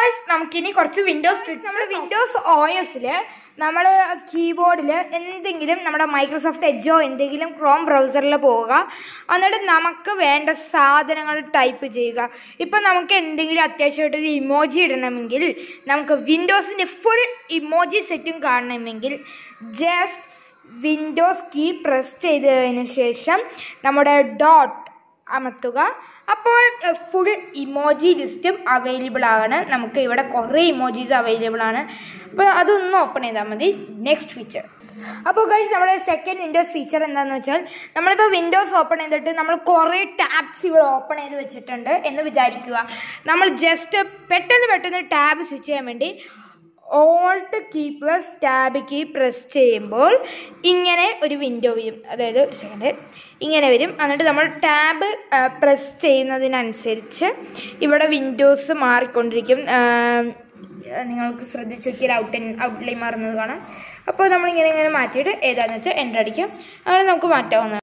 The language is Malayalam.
ഗൈസ് നമുക്കിനി കുറച്ച് വിൻഡോസ് ട്രിക്സ് നമ്മൾ വിൻഡോസ് ഒ എസിൽ നമ്മൾ കീബോർഡിൽ എന്തെങ്കിലും നമ്മുടെ മൈക്രോസോഫ്റ്റ് എഡ്ജോ എന്തെങ്കിലും ക്രോം ബ്രൗസറിൽ പോവുക എന്നിട്ട് നമുക്ക് വേണ്ട സാധനങ്ങൾ ടൈപ്പ് ചെയ്യുക ഇപ്പം നമുക്ക് എന്തെങ്കിലും അത്യാവശ്യമായിട്ട് ഒരു ഇമോജി ഇടണമെങ്കിൽ നമുക്ക് വിൻഡോസിൻ്റെ ഫുൾ ഇമോജി സെറ്റും കാണണമെങ്കിൽ ജസ്റ്റ് വിൻഡോസ് കീ പ്രസ് ചെയ്തതിന് ശേഷം നമ്മുടെ ഡോട്ട് അമർത്തുക അപ്പോൾ ഫുൾ ഇമോജി ലിസ്റ്റും അവൈലബിൾ ആണ് നമുക്ക് ഇവിടെ കുറേ ഇമോജീസ് അവൈലബിൾ ആണ് അപ്പോൾ അതൊന്ന് ഓപ്പൺ ചെയ്താൽ മതി നെക്സ്റ്റ് ഫീച്ചർ അപ്പോൾ ഗൈസ് നമ്മുടെ സെക്കൻഡ് വിൻഡോസ് ഫീച്ചർ എന്താണെന്ന് വെച്ചാൽ നമ്മളിപ്പോൾ വിൻഡോസ് ഓപ്പൺ ചെയ്തിട്ട് നമ്മൾ കുറേ ടാബ്സ് ഇവിടെ ഓപ്പൺ ചെയ്ത് വെച്ചിട്ടുണ്ട് എന്ന് വിചാരിക്കുക നമ്മൾ ജസ്റ്റ് പെട്ടെന്ന് പെട്ടെന്ന് ടാബ് സ്വിച്ച് ചെയ്യാൻ വേണ്ടി alt key plus tab key press ചെയ്യുമ്പോൾ ഇങ്ങനെ ഒരു വിൻഡോ വരും അതായത് ഒരു സെക്കൻഡ് ഇങ്ങനെ വരും എന്നിട്ട് നമ്മൾ ടാബ് പ്രസ് ചെയ്യുന്നതിനനുസരിച്ച് ഇവിടെ വിൻഡോസ് മാറിക്കൊണ്ടിരിക്കും ആ, നിങ്ങൾക്ക് ശ്രദ്ധിച്ച് നോക്കിയാൽ ഔട്ട് ഔട്ട്ലൈൻ മാറുന്നത് കാണാം അപ്പോൾ നമ്മളിങ്ങനെ ഇങ്ങനെ മാറ്റിയിട്ട് ഏതാണെന്ന് വെച്ചാൽ എൻ്റർ അടിക്കും അങ്ങനെ നമുക്ക് മാറ്റാവുന്നതാണ്